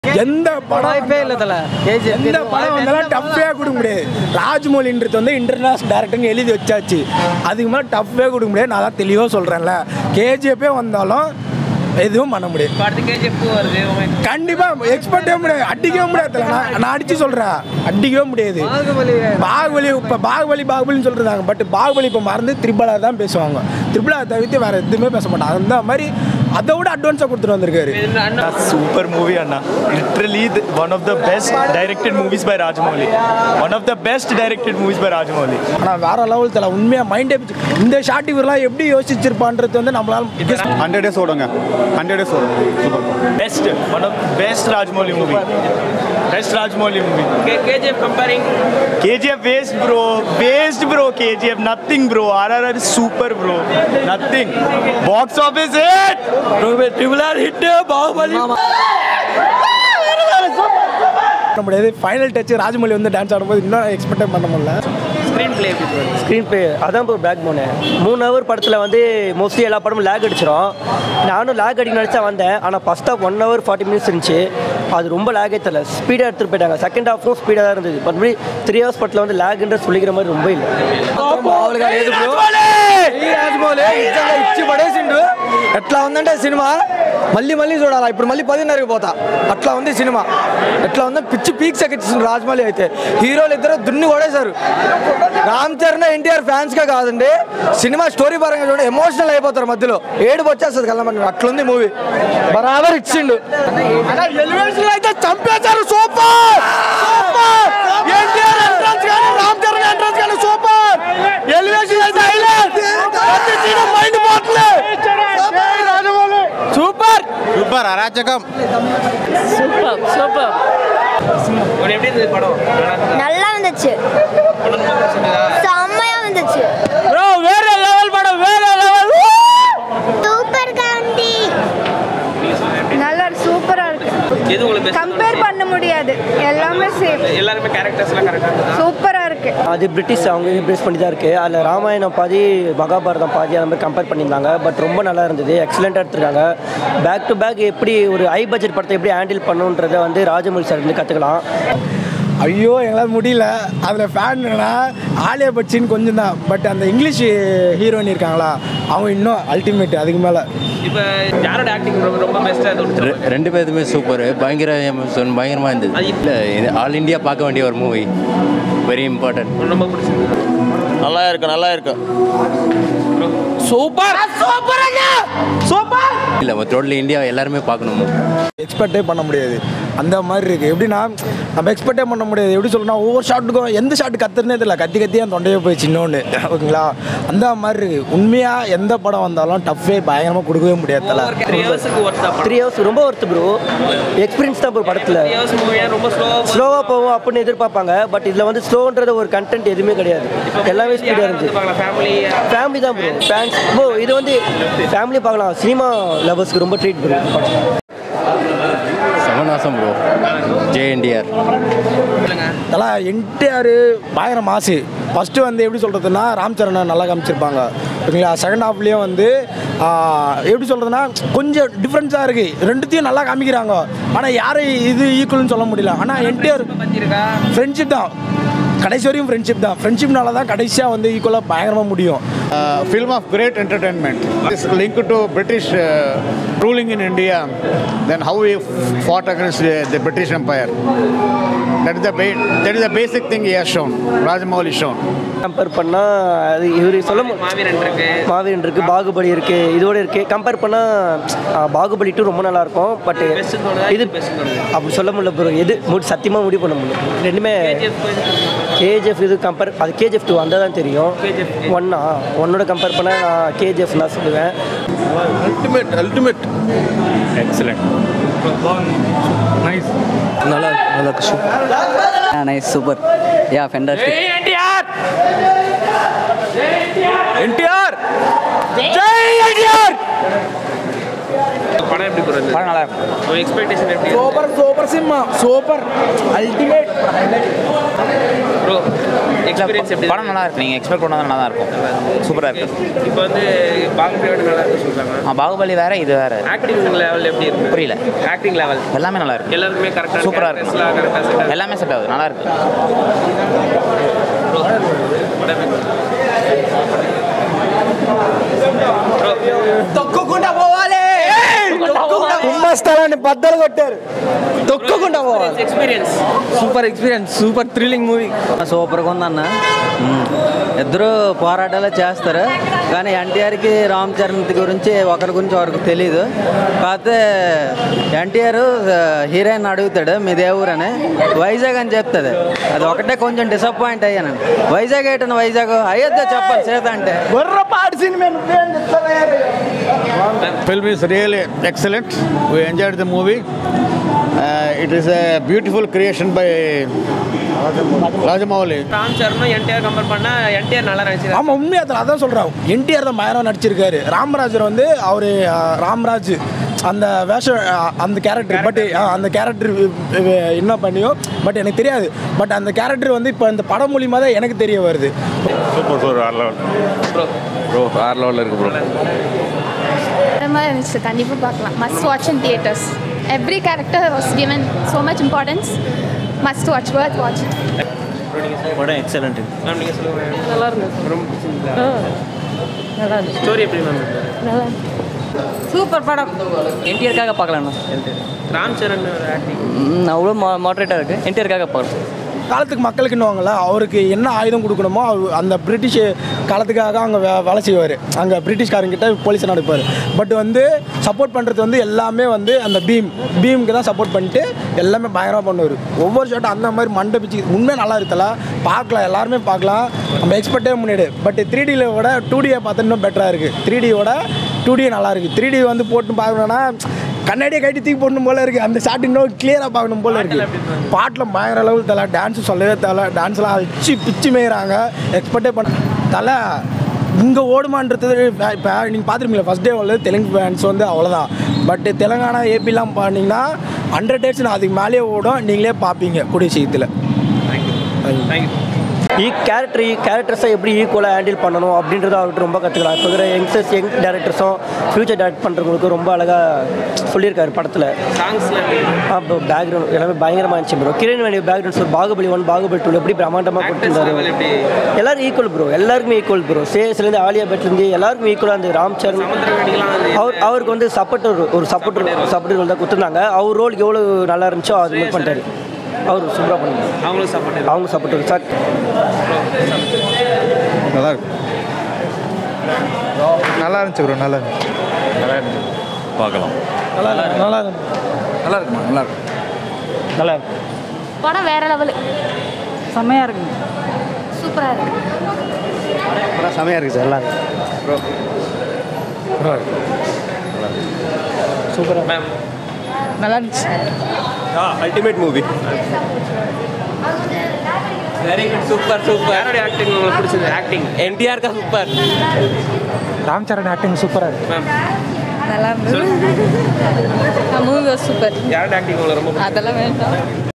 எந்த படம் வாய்ப்பே இல்லை தல எந்த படம் வந்தாலும் டஃப்பே கொடுக்க முடியாது ராஜ்மௌலின்றது வந்து இன்டர்நேஷனல் டேரக்டர்னு எழுதி வச்சாச்சு அதுக்கு மேலே டஃப்பே கொடுக்க முடியாது நான் தான் தெளிவாக சொல்கிறேன்ல கேஜிஎஃப்பே வந்தாலும் எதுவும் பண்ண முடியாது அடுத்து கேஜிஎஃப் வருது கண்டிப்பா எக்ஸ்பெக்டே முடியாது அடிக்கவே முடியாது தல. நான் நான் அடிச்சு சொல்றேன் அடிக்கவே முடியாது பாகுபலி இப்ப பாகுபலி பாகுபலின்னு சொல்றாங்க பட் பாகுபலி இப்ப மறந்து திரிபலா தான் பேசுவாங்க திரிபலா தவிர்த்து வேற எதுவுமே பேச மாட்டாங்க அந்த மாதிரி அதை விட அட்வான்ஸா கொடுத்துட்டு வந்திருக்காரு Super movie, Anna. Literally the, one of the best directed movies by Rajamouli. One of the best directed movies by Rajamouli. ஆனா வேற லெவல் தல உண்மையா மைண்டே இந்த ஷாட் இவரெல்லாம் எப்படி யோசிச்சிருப்பான்றது வந்து நம்மளால guess ஹண்ட்ரட் டேஸ் ஓடுங்க ஹண்ட்ரட் டேஸ் ஓடும் super Best, one of best Rajamouli movie. Best Rajamouli movie. KGF comparing KGF waste bro, waste bro KGF, nothing bro. RRR is super bro, nothing. Box office hit. Triple R hit Baahubali பண்ண முடியாது final touch Rajamouli வந்து dance ஆடும்போது இன்னும் எக்ஸ்பெக்டே பண்ண முடியல screen play எப்படி bro? Screen play அதான் இப்போ பேக் போனு மூணு ஹவர் படத்தில் வந்து மோஸ்ட்லி எல்லா படமும் லேக் அடிச்சிடும் நானும் லேக் அடிக்க நினச்சா வந்தேன் ஆனால் first half one hour forty minutes இருந்துச்சு அது ரொம்ப லேகே தெரியல ஸ்பீடாக எடுத்துகிட்டு போயிட்டாங்க செகண்ட் ஹாஃபும் ஸ்பீடாக தான் இருந்தது மற்றபடி த்ரீ ஹவர்ஸ் படத்தில் வந்து லேக்ன்ற சொல்லிக்கிற மாதிரி ரொம்ப இல்லை రాజమౌళి నిజంగా ఇచ్చి పడేసిండు ఎట్లా ఉందంటే సినిమా మళ్ళీ మళ్ళీ చూడాలి ఇప్పుడు మళ్ళీ పదిన్నరకి పోతా అట్లా ఉంది సినిమా ఎట్లా ఉందో పిచ్చి పీక్స్ ఎక్కించింది రాజమౌళి అయితే హీరోలు ఇద్దరు దున్ని కొడేశారు రామ్ చరణ్ ఎన్టీఆర్ ఫ్యాన్స్ గా కాదండి సినిమా స్టోరీ పరంగా చూడండి ఎమోషనల్ అయిపోతారు మధ్యలో ఏడుపు వచ్చేస్తుంది కళ్ళమండి అట్లుంది మూవీ బరాబర్ ఇచ్చిండు ఎలివేషన్ అయితే చంపేశారు సూపర్ సూపర్ ఎన్టీఆర్ ఎంట్రన్స్ కానీ రామ్ చరణ్ ఎంట్రన్స్ కానీ సూపర్ ఎలివేషన్ అయితే హైలైట్ ప్రతి సీన్ మైండ్ పోతుంది సూపర్ சூப்பர் அராஜகம் உனக்கு எப்படி இருந்தது படம் நல்லா வந்துச்சு செம்மையா வந்துச்சு ப்ரோ வேற லெவல் படம் வேற லெவல் சூப்பர் காந்தி நல்லா சூப்பரா இருக்கு எது உங்களுக்கு best கம்பேர் பண்ண முடியாது எல்லாமே சேம் எல்லாருமே கேரக்டர்ஸ் எல்லாம் கரெக்டாக இருந்ததா சூப்பரா இருக்கு அது பிரிட்டிஷ் அவங்க பேஸ் பண்ணி தான் இருக்குது அதில் ராமாயணம் பாதி மகாபாரதம் பாதி அந்த மாதிரி கம்பேர் பண்ணியிருந்தாங்க பட் ரொம்ப நல்லா இருந்தது எக்ஸலண்ட்டாக எடுத்திருக்காங்க பேக் டு பேக் எப்படி ஒரு ஹை பட்ஜெட் படத்தை எப்படி ஹேண்டில் பண்ணுன்றதை வந்து ராஜமௌழி சார் வந்து கற்றுக்கலாம் ஐயோ எங்களால் முடியல அதில் ஃபேன் என்னன்னா ஆலியா பட்சின்னு கொஞ்சம் தான் பட் அந்த இங்கிலீஷ் ஹீரோயின் இருக்காங்களா அவங்க இன்னும் அல்டிமேட் அதுக்கு மேலே இப்போ யாரோட ஆக்டிங் ரொம்ப பெஸ்ட்டாக தோணுச்சு ரெ- ரெண்டு பேருமே சூப்பர் பயங்கர எமோஷன் பயங்கரமாக இருந்தது இல்லை இது ஆல் இந்தியா பார்க்க வேண்டிய ஒரு மூவி வெரி இம்பார்ட்டன்ட் ரொம்ப பிடிச்சிருந்தது நல்லா இருக்கு நல்லா இருக்கு సూపర్ సూపర్ అన్న సూపర్ இல்லை டோட்டல் இந்தியா எல்லாருமே பார்க்கணும் எக்ஸ்பெக்டே பண்ண முடியாது அந்த மாதிரி இருக்குது எப்படின்னா நம்ம எக்ஸ்பெக்டே பண்ண முடியாது எப்படி சொல்லணும் ஒவ்வொரு ஷாட்டுக்கும் எந்த ஷாட் கத்துறனே தெரியல கத்தி கத்தி என் தொண்டையே போய் சின்னோன்னு ஓகேங்களா அந்த மாதிரி இருக்குது உண்மையாக எந்த படம் வந்தாலும் டஃப்பே பயங்கரமாக கொடுக்கவே முடியாது தல த்ரீ ஹவர்ஸுக்கு ஒர்த் தான் த்ரீ ஹவர்ஸ் ரொம்ப ஒர்த்து ப்ரோ எக்ஸ்பீரியன்ஸ் தான் ப்ரோ படத்தில் த்ரீ ஹவர்ஸ் மூவியாக ரொம்ப ஸ்லோவாக ஸ்லோவாக போகும் அப்படின்னு எதிர்பார்ப்பாங்க பட் இதில் வந்து ஸ்லோன்றது ஒரு கண்டென்ட் எதுவுமே கிடையாது எல்லாமே ஸ்பீடாக இருந்துச்சு ஃபேமிலி ஃபேமிலி தான் ப்ரோ ஃபேன்ஸ் ப்ரோ இது வந்து ஃபேமிலி பார்க்கலாம் சினிமா லவர்ஸ்க்கு ரொம்ப ட்ரீட் ப்ரோ சமநாசம் ப்ரோ ஜேஎன்டிஆர் தலா என்டிஆர் பயங்கர மாசு ஃபஸ்ட்டு வந்து எப்படி சொல்கிறதுனா ராம் சரணை நல்லா காமிச்சிருப்பாங்க ஓகேங்களா செகண்ட் ஹாஃப்லேயும் வந்து ஆ, எப்படி சொல்கிறதுனா கொஞ்சம் டிஃப்ரென்ஸாக இருக்குது ரெண்டுத்தையும் நல்லா காமிக்கிறாங்க ஆனால் யாரும் இது ஈக்குவல்னு சொல்ல முடியல ஆனால் என்டிஆர் பற்றிருக்கா ஃப்ரெண்ட்ஷிப் தான் கடைசி வரையும் ஃப்ரெண்ட்ஷிப் தான் ஃப்ரெண்ட்ஷிப்னால தான் கடைசியாக வந்து ஈக்குவலாக பயங்கரமாக முடியும் film of great entertainment. This linked to British uh, ruling in India, then how we fought against uh, the British Empire. That is the ba- that is the basic thing he has shown. Rajamouli shown. Compare பண்ணால் அது இவர் சொல்ல மு- மாவீரன் இருக்கு மாவீரன் இருக்குது பாகுபலி இருக்குது இதோட இருக்குது கம்பேர் பண்ணால் பாகுபலி டூ ரொம்ப நல்லா இருக்கும் பட் Best தோணுதா? இது இது best தோணுது? அப்படி சொல்ல முடியல ப்ரோ எது முடி சத்தியமாக முடிவு பண்ண முடியல ரெண்டுமே கேஜிஎஃப் இது கம்பேர் அது கேஜிஎஃப் டூ அந்த தான் தெரியும் ஒன்னா ஒன்னோட கம்பேர் பண்ணால் நான் கேஜிஎஃப் நான் சொல்லுவேன் Ultimate, ultimate. Excellent. நல்லா நல்லா நைஸ் சூப்பர் யா ஃபென்டாஸ்டிக் ఎన్టీఆర్ ఎన్టీఆర్ జై ఎన్టీఆర్ படம் எப்படி போகிறது படம் நல்லா இருக்கும் உங்கள் எக்ஸ்பெக்டேஷன் எப்படி super super cinema super ultimate bro experience எப்படி படம் நல்லா இருக்கு நீங்கள் எக்ஸ்பெக்ட் பண்ணாத நல்லா தான் இருக்கும் சூப்பராக இருக்கு இப்போ வந்து பாகுபலியோட நல்லா இருக்கு சொல்றாங்க ஆ, பாகுபலி வேற இது வேற ஆக்டிங் லெவல் எப்படி இருக்கு புரியல ஆக்டிங் லெவல் எல்லாமே நல்லா இருக்கு எல்லாருக்குமே கரெக்டாக சூப்பரா இருக்கு. கரெக்டாக செட் எல்லாமே செட் ஆகுது நல்லா இருக்கு తొక్కకుండా పోవాలి కుంభస్థలాన్ని బద్దలు కొట్టారు తొక్కకుండా పోవాలి experience super experience super thrilling movie సూపర్గా ఉందన్న మ్మ్. ఇద్దరు పోరాటాలే చేస్తారు కానీ ఎన్టీఆర్కి రామ్ చరణ్ గురించి ఒకరి గురించి ఒకరికి తెలియదు కాకపోతే ఎన్టీఆర్ హీరోయిన్ అడుగుతాడు మీ దేవురని వైజాగ్ అని చెప్తుంది అది ఒకటే కొంచెం డిసప్పాయింట్ అయ్యాను వైజాగ్ ఏంటని వైజాగ్ అయ్యొద్దా చెప్పాలి సీత అంటే Film is really excellent. We enjoyed the movie. Uh, it is a beautiful creation by Rajamouli. Ram சரணும் என்டிஆர் கம்பேர் பண்ணா என்டிஆர் நல்லா நடிச்சிருக்காரு ஆமாம் உண்மையாக அதில் அதான் சொல்கிறான் என்டிஆர் தான் பயங்கரம் நடிச்சிருக்காரு ராமராஜர் வந்து அவர் ராம்ராஜ் அந்த வேஷம் அஹ், அந்த கேரக்டர் பட் அந்த கேரக்டர் என்ன பண்ணியோ பட் எனக்கு தெரியாது பட் அந்த கேரக்டர் வந்து இப்போ இந்த படம் மூலியமாக தான் எனக்கு தெரிய வருது Super, super, I love bro bro வேறு லெவலில் இருக்கு ப்ரோ மாதிரி இருந்துச்சு கண்டிப்பாக பார்க்கலாம் must watch in theatres every character was given so much importance must watch worth watch படம் எக்ஸலண்ட் மேம் நீங்கள் சொல்லுங்க நல்லா இருந்துச்சு ரொம்ப பிடிச்சிருந்தா நல்லா இருந்துச்சு ஸ்டோரி எப்படி மேம் நல்லா சூப்பர் படம் என்டிஆருக்காக பார்க்கலாம்ண்ணா ராம் சரண் ஆக்டிங் அவ்வளோ மாட்ரேட்டாக இருக்குது என்டிஆருக்காக பார்க்கலாம் காலத்துக்கு மக்களுக்குன்னுவாங்கல்ல அவருக்கு என்ன ஆயுதம் கொடுக்கணுமோ அவர் அந்த பிரிட்டிஷ் காலத்துக்காக அங்கே வே வேலை செய்வார் அங்கே பிரிட்டிஷ்காரங்கிட்ட போலீஸ் நடப்பார் பட் வந்து சப்போர்ட் பண்ணுறது வந்து எல்லாமே வந்து அந்த பீம் பீமுக்கு தான் சப்போர்ட் பண்ணிட்டு எல்லாமே பயங்கரமாக பண்ணுவார் ஒவ்வொரு ஷாட்டும் அந்த மாதிரி மண்டை பிச்சு உண்மையாக நல்லா இருக்குல்ல பார்க்கலாம் எல்லாருமே பார்க்கலாம் நம்ம எக்ஸ்பெக்டே முன்னாடி பட் த்ரீ டியில் விட டூ டியை பார்த்தா இன்னும் பெட்டராக இருக்குது த்ரீ டியோட டூ டி நல்லா இருக்குது த்ரீ டி வந்து போட்டு பார்க்கணுன்னா கண்ணாடியை கட்டி தூக்கி போடணும் போல இருக்குது அந்த ஷாட் இன்னும் கிளியராக பார்க்கணும் போல இருக்குது பாட்டில் பயங்கர லெவல் தலை டான்ஸ் சொல்லவே தலை டான்ஸ்லாம் அழிச்சு பிச்சு மேய்கிறாங்க எக்ஸ்பெக்டே பண்ண தலை இங்கே ஓடுமான்றது இப்போ நீங்கள் பார்த்துருப்பீங்களா ஃபஸ்ட் டே உள்ள தெலுங்கு ஃபேன்ஸ் வந்து அவ்வளோதான் பட் தெலுங்கானா ஏபிலாம் பண்ணிங்கன்னா ஹண்ட்ரட் டேட்ஸ் நான் அதுக்கு மேலேயே ஓடும் நீங்களே பார்ப்பீங்க கூடிய சீக்கிரத்தில் தேங்க்யூ ஈ கேரக்டர் கேரக்டர்ஸை எப்படி ஈக்குவலாக ஹேண்டில் பண்ணணும் அப்படின்றத அவர்கிட்ட ரொம்ப கற்றுக்கலாம் இப்போ இருக்கிற யங்ஸ்டர்ஸ் யங் டேரக்டர்ஸும் ஃப்யூச்சர் டேரக்ட் பண்ணுறவங்களுக்கு ரொம்ப அழகாக சொல்லியிருக்காரு படத்தில் சாங்ஸ்லாம் அப்போ பேக்ரவுண்ட் எல்லாமே பயங்கரமாக இருந்துச்சு ப்ரோ கிரண் வேண்டிய backgrounds Baahubali one Baahubali two எப்படி பிரம்மாண்டமாக ஆக்டர்ஸ் லெவல் கொடுத்துருந்தாரு எப்படி எல்லாரும் ஈக்குவல் ப்ரோ எல்லாருக்குமே ஈக்குவல் ப்ரோ சேஸ்லேருந்து ஆலியா பட்லேருந்து எல்லாருக்கும் ஈக்குவலாக இருந்தது ராம் சரண் சமுத்திரக்கணிக்கெல்லாம் அது அவர் அவருக்கு வந்து சப்போர்ட்டர் ஒரு சப்போர்ட்டர் சப்போர்ட்டர் ரோல் தான் கொடுத்துருந்தாங்க அவர் ரோல் எவ்வளோ நல்லா இருந்துச்சோ அது மாதிரி பண்ணிட்டாரு அவர் சூப்பராக பண்ணாரு அவங்களும் சப்போர்ட் அவங்க சப்போர்ட்டர் சார் நல்லா இருக்கு நல்லா இருந்துச்சு ப்ரோ நல்லா இருந்துச்சு பார்க்கலாம் நல்லா இருக்கு நல்லா இருக்கு நல்லா இருக்குமா நல்லா இருக்கு நல்லா இருக்கு படம் வேற லெவலு செம்மையாக இருக்குங்க சூப்பராக இருக்கு செமையாக இருக்குது சார் நல்லா இருக்கு மேம் நல்லா இருந்துச்சு ultimate movie very good super super யாரோடைய ஆக்டிங் உங்களுக்கு பிடிச்சது ஆக்டிங் என்டிஆர் கா சூப்பர் ராம் சரண் ஆக்டிங் சூப்பராக இருக்கு மேம் நல்லா இருந்தது மூவி சூப்பர் யாரோட ஆக்டிங் உங்களுக்கு ரொம்ப பிடிச்சது? அதெல்லாம் வேண்டாம்